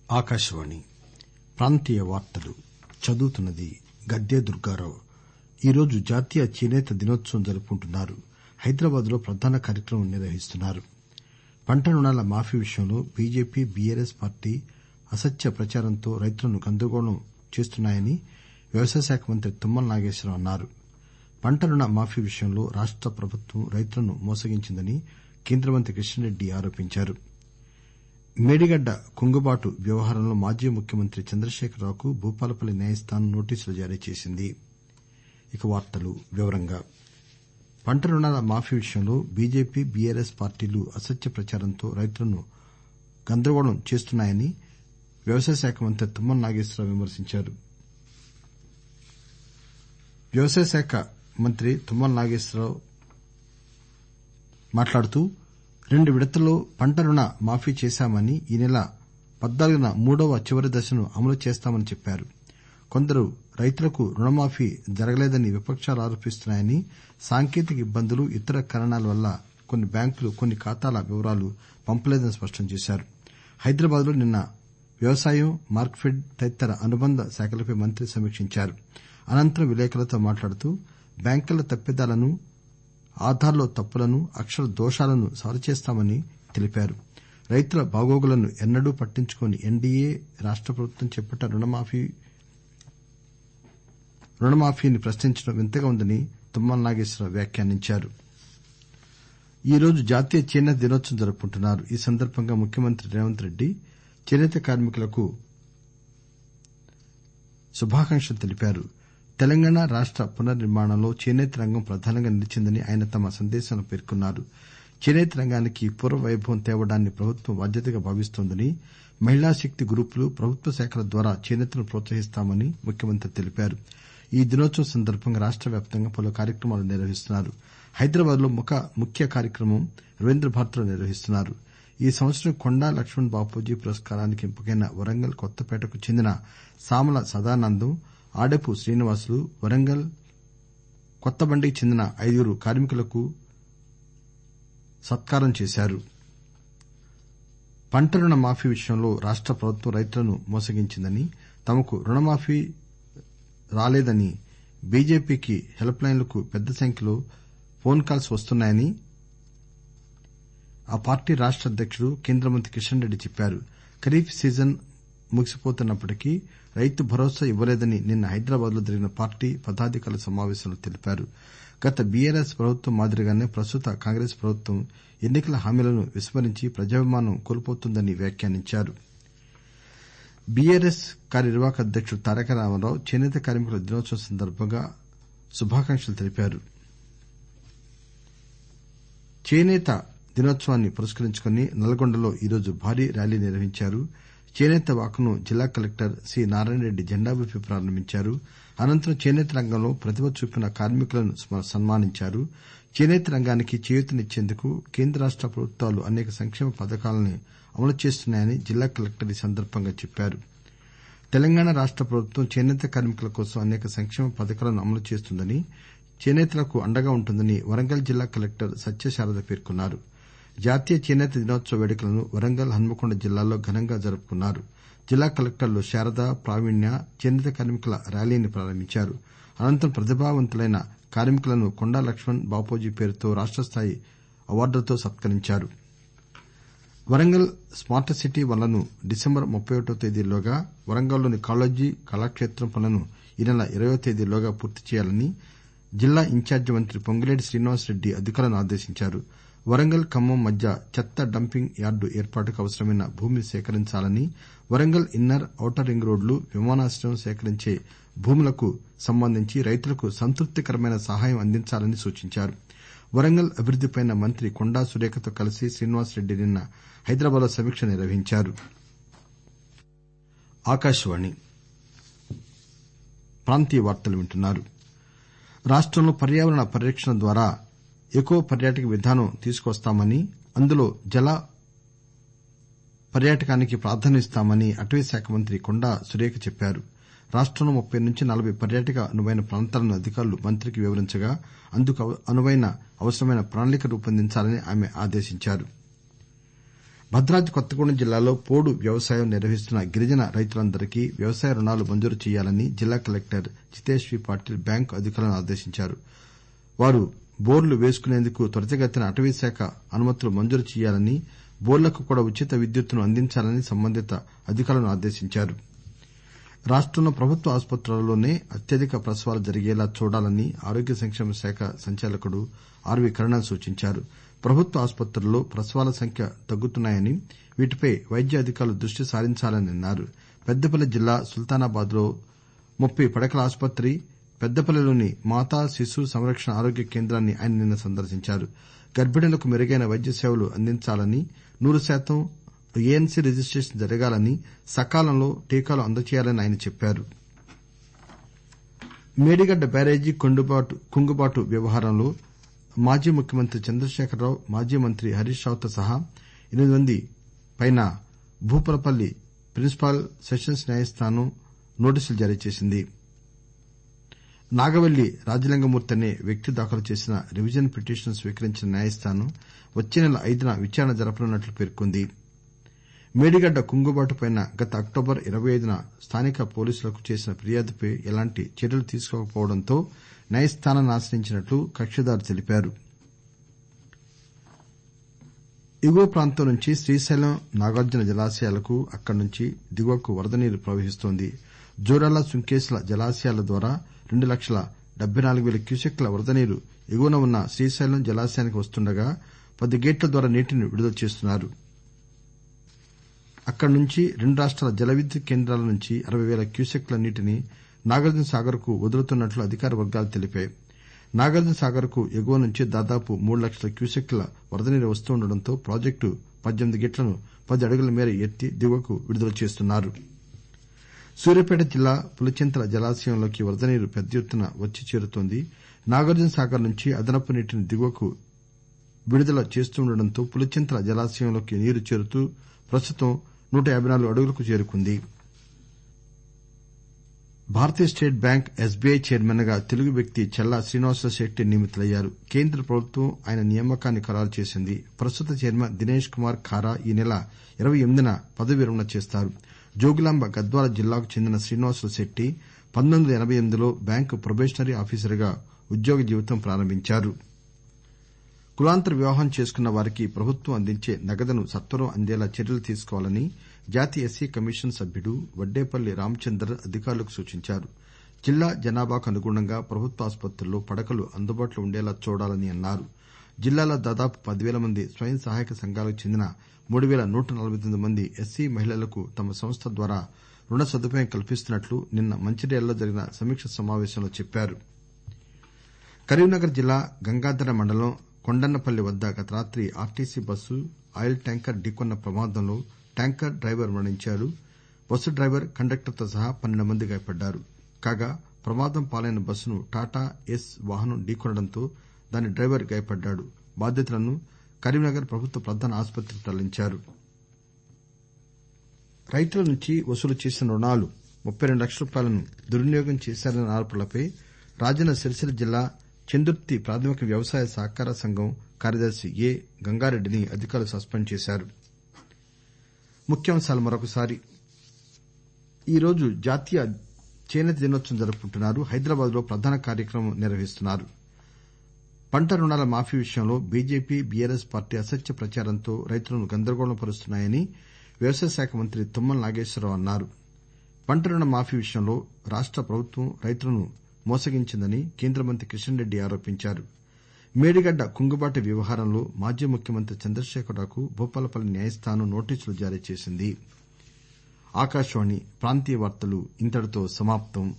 ఆకాశవాణి ప్రాంతీయ వార్తలు చదువుతున్నది గద్దె దుర్గారావు ఈరోజు జాతీయ చేనేత దినోత్సవం జరుపుకుంటున్నారు హైదరాబాద్ లో ప్రధాన కార్యక్రమం నిర్వహిస్తున్నారు పంట రుణాల మాఫీ విషయంలో బీజేపీ బీఆర్ఎస్ పార్టీ అసత్య ప్రచారంతో రైతులను గందరగోళం చేస్తున్నాయని వ్యవసాయ శాఖ మంత్రి తుమ్మల నాగేశ్వరరావు అన్నారు పంట రుణ మాఫీ విషయంలో రాష్ట ప్రభుత్వం రైతులను మోసగించిందని కేంద్ర మంత్రి కిషన్ రెడ్డి ఆరోపించారు మేడిగడ్డ కుంగుబాటు వ్యవహారంలో మాజీ ముఖ్యమంత్రి చంద్రశేఖరరావుకు భూపాలపల్లి న్యాయస్థానం నోటీసులు జారీ చేసింది పంట రుణాల మాఫీ విషయంలో బీజేపీ బీఆర్ఎస్ పార్టీలు అసత్య ప్రచారంతో రైతులను గందరగోళం చేస్తున్నాయని వ్యవసాయ శాఖ మంత్రి తుమ్మల నాగేశ్వరరావు విమర్శించారు వ్యవసాయ శాఖ మంత్రి తుమ్మల నాగేశ్వరరావు మాట్లాడుతూ రెండు విడతల్లో పంట రుణ మాఫీ చేశామని ఈ నెల పద్నాలుగున మూడవ చివరి దశను అమలు చేస్తామని చెప్పారు కొందరు రైతులకు రుణమాఫీ జరగలేదని విపకాలు ఆరోపిస్తున్నాయని సాంకేతిక ఇబ్బందులు ఇతర కారణాల వల్ల కొన్ని బ్యాంకులు కొన్ని ఖాతాల వివరాలు పంపలేదని స్పష్టం చేశారు హైదరాబాద్ లో నిన్న వ్యవసాయం మార్కెఫెడ్ తదితర అనుబంధ శాఖలపై మంత్రి సమీక్షించారు అనంతరం విలేకరులతో మాట్లాడుతూ బ్యాంకర్ల తప్పిదాలను ఆధార్ లో తప్పులను అక్షర దోషాలను సరిచేస్తామని తెలిపారు రైతుల బాగోగులను ఎన్నడూ పట్టించుకోని ఎన్డీఏ రాష్ట ప్రభుత్వం చేపట్టిన రుణమాఫీని ప్రశ్నించడం వింతగా ఉందని తుమ్మల నాగేశ్వరరావు వ్యాఖ్యానించారు ఈరోజు జాతీయ చేనేత దినోత్సవం జరుపుకుంటున్నారు ఈ సందర్బంగా ముఖ్యమంత్రి రేవంత్ రెడ్డి చేనేత కార్మికులకు శుభాకాంక్షలు తెలిపారు తెలంగాణ రాష్ట పునర్ నిర్మాణంలో చేనేత రంగం ప్రధానంగా నిలిచిందని ఆయన తమ సందేశంలో పేర్కొన్నారు చేనేత రంగానికి పూర్వ వైభవం తేవడాన్ని ప్రభుత్వం బాధ్యతగా భావిస్తోందని మహిళా శక్తి గ్రూపులు ప్రభుత్వ శాఖల ద్వారా చేనేతను ప్రోత్సహిస్తామని ముఖ్యమంత్రి తెలిపారు ఈ దినోత్సవం సందర్బంగా రాష్ట వ్యాప్తంగా పలు కార్యక్రమాలు నిర్వహిస్తున్నారు హైదరాబాద్ లో ముఖ్య కార్యక్రమం రవీంద్ర భారతిలో నిర్వహిస్తున్నారు ఈ సంవత్సరం కొండా లక్ష్మణ్ బాపూజీ పురస్కారానికి ఎంపికైన వరంగల్ కొత్తపేటకు చెందిన సామల సదానందం ఆడెపు శ్రీనివాసులు వరంగల్ కొత్తబండికి చెందిన ఐదుగురు కార్మికులకు సత్కారం చేశారు పంట రుణ మాఫీ విషయంలో రాష్ట ప్రభుత్వం రైతులను మోసగించిందని తమకు రుణమాఫీ రాలేదని బీజేపీకి హెల్ప్ లైన్లకు పెద్ద సంఖ్యలో ఫోన్ కాల్స్ వస్తున్నాయని ఆ పార్టీ రాష్ట అధ్యకుడు కేంద్ర మంత్రి కిషన్ రెడ్డి చెప్పారు ఖరీఫ్ సీజన్ ముగిసిపోతున్నప్పటికీ రైతు భరోసా ఇవ్వలేదని నిన్న హైదరాబాద్ లో జరిగిన పార్టీ పదాధికారుల సమావేశంలో తెలిపారు గత బీఆర్ఎస్ ప్రభుత్వం మాదిరిగానే ప్రస్తుత కాంగ్రెస్ ప్రభుత్వం ఎన్నికల హామీలను విస్మరించి ప్రజాభిమానం కోల్పోతోందని వ్యాఖ్యానించారు బీఆర్ఎస్ కార్యనిర్వాహక అధ్యకుడు తారక రామారావు చేనేత కార్మికుల దినోత్సవం సందర్బంగా శుభాకాంక్షలు తెలిపారు చేనేత దినోత్సవాన్ని పురస్కరించుకుని నల్గొండలో ఈరోజు భారీ ర్యాలీ నిర్వహించారు చేనేత వాకను జిల్లా కలెక్టర్ సి నారాయణరెడ్డి జెండా ఊపి ప్రారంభించారు అనంతరం చేనేత రంగంలో ప్రతిభ చూపిన కార్మికులను సన్మానించారు చేనేత రంగానికి చేయూతనిచ్చేందుకు కేంద్ర రాష్ట ప్రభుత్వాలు అనేక సంక్షేమ పథకాలను అమలు చేస్తున్నాయని జిల్లా కలెక్టర్ ఈ సందర్బంగా చెప్పారు తెలంగాణ రాష్ట ప్రభుత్వం చేనేత కార్మికుల కోసం అనేక సంక్షేమ పథకాలను అమలు చేస్తుందని చేనేతలకు అండగా ఉంటుందని వరంగల్ జిల్లా కలెక్టర్ సత్యశారద పేర్కొన్నారు జాతీయ చేనేత దినోత్సవ వేడుకలను వరంగల్ హన్మకొండ జిల్లాల్లో ఘనంగా జరుపుకున్నారు జిల్లా కలెక్టర్లు శారద ప్రావీణ్య చేనేత కార్మికుల ర్యాలీని ప్రారంభించారు అనంతరం ప్రతిభావంతులైన కార్మికులను కొండా లక్ష్మణ్ బాపూజీ పేరుతో రాష్ట స్థాయి అవార్డులతో సత్కరించారు వరంగల్ స్మార్ట్ సిటీ పనులను డిసెంబర్ ముప్పై ఒకటో తేదీలోగా వరంగల్లోని కాళోజీ కళాక్షేత్రం పనులను ఈ నెల ఇరవయ్యో తేదీలోగా పూర్తి చేయాలని జిల్లా ఇన్ఛార్జి మంత్రి పొంగులేటి శ్రీనివాసరెడ్డి అధికారులను ఆదేశించారు వరంగల్ ఖమ్మం మధ్య చెత్త డంపింగ్ యార్డు ఏర్పాటుకు అవసరమైన భూమిని సేకరించాలని వరంగల్ ఇన్నర్ ఔటర్ రింగ్ రోడ్లు విమానాశ్రయం సేకరించే భూములకు సంబంధించి రైతులకు సంతృప్తికరమైన సహాయం అందించాలని సూచించారు వరంగల్ అభివృద్దిపై మంత్రి కొండా సురేఖతో కలిసి శ్రీనివాసరెడ్డి నిన్న హైదరాబాద్ లో సమీక్ష నిర్వహించారు రాష్టంలో పర్యావరణ పరిరక్షణ ద్వారా ఎకో పర్యాటక విధానం తీసుకువస్తామని అందులో జల పర్యాటకానికి ప్రాధాన్యమిస్తామని అటవీశాఖ మంత్రి కొండా సురేఖ చెప్పారు రాష్టంలో ముప్పై నుంచి నలబై పర్యాటక అనువైన ప్రాంతాలను అధికారులు మంత్రికి వివరించగా అందుకు అనువైన అవసరమైన ప్రణాళిక రూపొందించాలని ఆమె ఆదేశించారు భద్రాద్రి కొత్తగూడెం జిల్లాలో పోడు వ్యవసాయం నిర్వహిస్తున్న గిరిజన రైతులందరికీ వ్యవసాయ రుణాలు మంజూరు చేయాలని జిల్లా collector Jitesh V Patil bank అధికారులను ఆదేశించారు వారు బోర్లు వేసుకునేందుకు త్వరితగతిన అటవీశాఖ అనుమతులు మంజూరు చేయాలని బోర్లకు కూడా ఉచిత విద్యుత్తును అందించాలని సంబంధిత అధికారులను ఆదేశించారు రాష్టంలో ప్రభుత్వ ఆసుపత్రులలోనే అత్యధిక ప్రసవాలు జరిగేలా చూడాలని ఆరోగ్య సంక్షేమ శాఖ సంచాలకుడు ఆర్వి కరుణ సూచించారు ప్రభుత్వ ఆసుపత్రుల్లో ప్రసవాల సంఖ్య తగ్గుతున్నాయని వీటిపై వైద్య అధికారులు దృష్టి సారించాలని అన్నారు పెద్దపల్లి జిల్లా సుల్తానాబాద్ లో ముప్పై పడకల ఆసుపత్రి పెద్దపల్లిలోని మాతా శిశు సంరక్షణ ఆరోగ్య కేంద్రాన్ని ఆయన నిన్న సందర్శించారు గర్బిణులకు మెరుగైన వైద్య సేవలు అందించాలని నూరు శాతం ఏఎన్సీ రిజిస్టేషన్ జరగాలని సకాలంలో టీకాలు అందజేయాలని ఆయన చెప్పారు మేడిగడ్డ బ్యారేజీ కుంగుబాటు వ్యవహారంలో మాజీ ముఖ్యమంత్రి చంద్రశేఖరరావు మాజీ మంత్రి హరీష్ రావుతో సహా ఎనిమిది మంది పై భూపాలపల్లి ప్రిన్సిపల్ సెషన్స్ న్యాయస్థానం నోటీసులు జారీ చేసింది నాగవల్లి రాజలింగమూర్తి అనే వ్యక్తి దాఖలు చేసిన రివిజన్ పిటిషన్ను స్వీకరించిన న్యాయస్థానం వచ్చే నెల ఐదున విచారణ జరపనున్నట్లు పేర్కొంది మేడిగడ్డ కుంగుబాటుపై గత అక్టోబర్ ఇరవై ఐదున స్థానిక పోలీసులకు చేసిన ఫిర్యాదుపై ఎలాంటి చర్యలు తీసుకోకపోవడంతో న్యాయస్థానాన్ని ఆశ్రయించినట్లు కక్షిదారు తెలిపారు ఎగువ ప్రాంతం నుంచి శ్రీశైలం నాగార్జున జలాశయాలకు అక్కడి నుంచి దిగువకు వరద నీరు ప్రవహిస్తోంది జూరాల సుంకేశ్ల జలాశయాల ద్వారా రెండు లక్షల డెబ్బై నాలుగు పేల క్యూసెక్కుల వరద నీరు ఎగువన ఉన్న శ్రీశైలం జలాశయానికి వస్తుండగా పది గేట్ల ద్వారా నీటిని విడుదల చేస్తున్నారు అక్కడి నుంచి రెండు రాష్టాల జల విద్యుత్ కేంద్రాల నుంచి అరవై పేల క్యూసెక్కుల నీటిని నాగార్జున సాగర్ కు వదులుతున్నట్లు అధికార వర్గాలు తెలిపాయి నాగార్జున సాగర్ కు ఎగువ నుంచి దాదాపు మూడు లక్షల క్యూసెక్కుల వరద నీరు వస్తుండటంతో ప్రాజెక్టు పద్దెనిమిది గేట్లను పది అడుగుల మేర ఎత్తి దిగువకు విడుదల చేస్తున్నారు సూర్యాపేట జిల్లా పులిచింతల జలాశయంలోకి వరద నీరు పెద్ద ఎత్తున వచ్చి చేరుతోంది నాగార్జున సాగర్ నుంచి అదనపు నీటిని దిగువకు విడుదల చేస్తుండటంతో పులిచింతల జలాశయంలోకి నీరు చేరుతూ ప్రస్తుతం నూట యాబై నాలుగు అడుగులకు చేరుకుంది భారతీయ స్టేట్ బ్యాంక్ ఎస్బీఐ చైర్మన్ గా తెలుగు వ్యక్తి చల్లా శ్రీనివాస శెట్టి నియమితులయ్యారు కేంద్ర ప్రభుత్వం ఆయన నియామకాన్ని ఖరారు చేసింది ప్రస్తుత చైర్మన్ దినేష్ కుమార్ ఖారా ఈ నెల ఇరవై ఎనిమిదిన పదవీ విరమణ చేస్తారు జోగులాంబ గద్వాల జిల్లాకు చెందిన శ్రీనివాసులు శెట్టి పంతొమ్మిది వందల ఎనబై ఎనిమిదిలో బ్యాంకు ప్రొబేషనరీ ఆఫీసర్ గా ఉద్యోగ జీవితం ప్రారంభించారు కులాంతర వివాహం చేసుకున్న వారికి ప్రభుత్వం అందించే నగదును సత్వరం అందేలా చర్యలు తీసుకోవాలని జాతీయ ఎస్సీ కమిషన్ సభ్యుడు వడ్డేపల్లి రామచందర్ అధికారులకు సూచించారు జిల్లా జనాభాకు అనుగుణంగా ప్రభుత్వ ఆసుపత్రుల్లో పడకలు అందుబాటులో ఉండేలా చూడాలని అన్నారు జిల్లాలో దాదాపు పదివేల మంది స్వయం సహాయక సంఘాలకు చెందిన మూడు పేల నూట నలబై తొమ్మిది మంది ఎస్సీ మహిళలకు తమ సంస్థ ద్వారా రుణ సదుపాయం కల్పిస్తున్నట్లు నిన్న మంచిర్యాలలో జరిగిన సమీకా సమావేశంలో చెప్పారు కరీంనగర్ జిల్లా గంగాధర మండలం కొండన్నపల్లి వద్ద గత రాత్రి ఆర్టీసీ బస్సు ఆయిల్ ట్యాంకర్ ఢీకొన్న ప్రమాదంలో ట్యాంకర్ డ్రైవర్ మరణించారు బస్సు డ్రైవర్ కండక్టర్ తో సహా పన్నెండు మంది గాయపడ్డారు కాగా ప్రమాదం పాలైన బస్సును టాటా ఎస్ వాహనం ఢీకొనడంతో దాని డ్రైవర్ గాయపడ్డాడు బాధితులను కరీంనగర్ ప్రభుత్వ ప్రధాన ఆసుపత్రికి తరలించారు రైతుల నుంచి వసూలు చేసిన రుణాలు ముప్పై రెండు లక్షల రూపాయలను దుర్వినియోగం చేశారనే ఆరోపణలపై రాజన్న సిరిసిల్ల జిల్లా చందుర్తి ప్రాథమిక వ్యవసాయ సహకార సంఘం కార్యదర్శి ఏ గంగారెడ్డిని అధికారులు సస్పెండ్ చేశారు ఈరోజు జాతీయ చేనేత దినోత్సవం జరుపుకుంటున్నారు హైదరాబాద్ లో ప్రధాన కార్యక్రమం నిర్వహిస్తున్నారు పంట రుణాల మాఫీ విషయంలో బీజేపీ బీఆర్ఎస్ పార్టీ అసత్య ప్రచారంతో రైతులను గందరగోళం పరుస్తున్నాయని వ్యవసాయ శాఖ మంత్రి తుమ్మల నాగేశ్వరరావు అన్నారు పంట రుణ మాఫీ విషయంలో రాష్ట ప్రభుత్వం రైతులను మోసగించిందని కేంద్ర మంత్రి కిషన్ రెడ్డి ఆరోపించారు మేడిగడ్డ కుంగుబాటు వ్యవహారంలో మాజీ ముఖ్యమంత్రి చంద్రశేఖరరావుకు భూపాలపల్లి న్యాయస్థానం నోటీసులు జారీ చేసింది